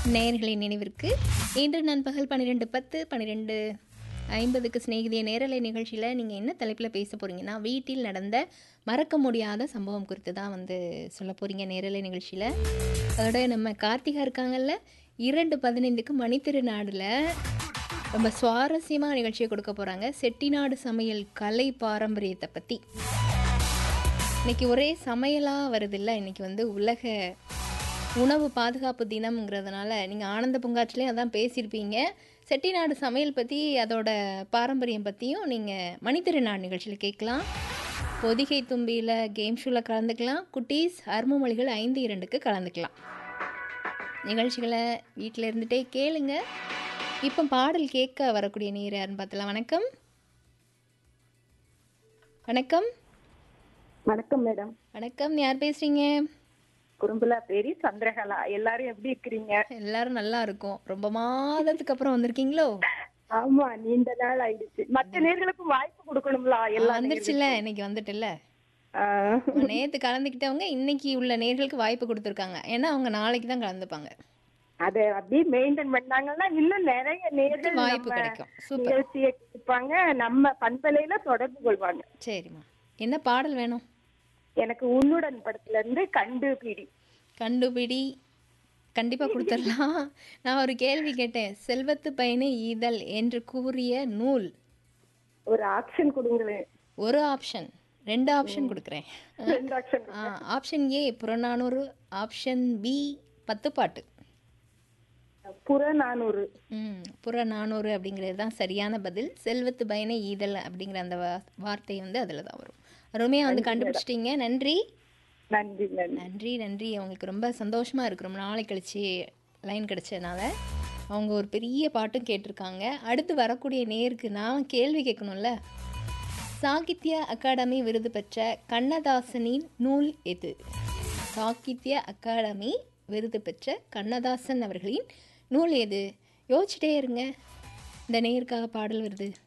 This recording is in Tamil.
நேயர்களின் நினைவிற்கு இன்று நண்பகல் பன்னிரெண்டு பத்து பன்னிரெண்டு ஐம்பதுக்கு சிநேகிதிய நேரலை நிகழ்ச்சியில் நீங்கள் என்ன தலைப்பில் பேச போகிறீங்கன்னா வீட்டில் நடந்த மறக்க முடியாத சம்பவம் குறித்து தான் வந்து சொல்ல போகிறீங்க நேரலை நிகழ்ச்சியில் அதோட நம்ம கார்த்திகா இருக்காங்கல்ல இரண்டு பதினைந்துக்கு மணித்திருநாடில் ரொம்ப சுவாரஸ்யமாக நிகழ்ச்சியை கொடுக்க போகிறாங்க செட்டிநாடு சமையல் கலை பாரம்பரியத்தை பற்றி இன்னைக்கு ஒரே சமையலாக வருதில்ல இன்னைக்கு வந்து உலக உணவு பாதுகாப்பு தினம்ங்கிறதுனால நீங்கள் ஆனந்த பூங்காற்றிலே அதான் பேசியிருப்பீங்க செட்டிநாடு சமையல் பற்றி அதோட பாரம்பரியம் பற்றியும் நீங்கள் மணித்திருநாடு நிகழ்ச்சியில் கேட்கலாம் பொதிகை தும்பியில் கேம் ஷோவில் கலந்துக்கலாம் குட்டீஸ் அருமமொழிகள் ஐந்து இரண்டுக்கு கலந்துக்கலாம் நிகழ்ச்சிகளை வீட்டில் இருந்துகிட்டே கேளுங்க இப்போ பாடல் கேட்க வரக்கூடிய நீர் யாருன்னு பார்த்தலாம் வணக்கம் வணக்கம் வணக்கம் மேடம் வணக்கம் யார் பேசுகிறீங்க குறும்புலா பேரி சந்திரகலா எல்லாரும் எப்படி இருக்கிறீங்க எல்லாரும் நல்லா இருக்கும் ரொம்ப மாதத்துக்கு அப்புறம் வந்திருக்கீங்களோ ஆமா நீண்ட நாள் ஆயிடுச்சு மத்த நேர்களுக்கும் வாய்ப்பு கொடுக்கணும்ல எல்லா வந்துருச்சுல்ல இன்னைக்கு வந்துட்டுல்ல ஆஹ், நேத்து கலந்துக்கிட்டவங்க இன்னைக்கு உள்ள நேர்களுக்கு வாய்ப்பு கொடுத்துருக்காங்க ஏன்னா அவங்க நாளைக்கு தான் கலந்துப்பாங்க அத அப்படியே மெயின்டைன் பண்ணாங்கன்னா இன்னும் நிறைய நேர்கள் வாய்ப்பு நம்ம கிடைக்கும் சூப்பர் நிகழ்ச்சியை கேட்பாங்க நம்ம பண்பலையில தொடர்பு கொள்வாங்க சரிம்மா என்ன பாடல் வேணும் எனக்கு உன்னுடன் படத்துல இருந்து கண்டு பிடி கண்டுபிடி கண்டிப்பாக கொடுத்துடலாம் நான் ஒரு கேள்வி கேட்டேன் செல்வத்து பயனே ஈதல் என்று கூறிய நூல் ஒரு ஆக்ஷன் கொடுங்களேன் ஒரு ஆப்ஷன் ரெண்டு ஆப்ஷன் கொடுக்குறேன் ரெண்டு action option A Purananuru option B பத்து பாட்டு புறநானூறு ம் புறநானூறு அப்படிங்கிறது தான் சரியான பதில் செல்வத்து பயனை ஈதல் அப்படிங்கிற அந்த வா வார்த்தை வந்து அதில் தான் வரும் அருமையாக வந்து கண்டுபிடிச்சிட்டீங்க நன்றி நன்றி நன்றி நன்றி நன்றி அவங்களுக்கு ரொம்ப சந்தோஷமாக இருக்கு ரொம்ப நாளை கழிச்சு லைன் கிடைச்சதுனால அவங்க ஒரு பெரிய பாட்டும் கேட்டிருக்காங்க அடுத்து வரக்கூடிய நேருக்கு நான் கேள்வி கேட்கணும்ல சாகித்ய அகாடமி விருது பெற்ற கண்ணதாசனின் நூல் எது சாகித்ய அகாடமி விருது பெற்ற கண்ணதாசன் அவர்களின் நூல் எது யோசிச்சிட்டே இருங்க இந்த நேருக்காக பாடல் வருது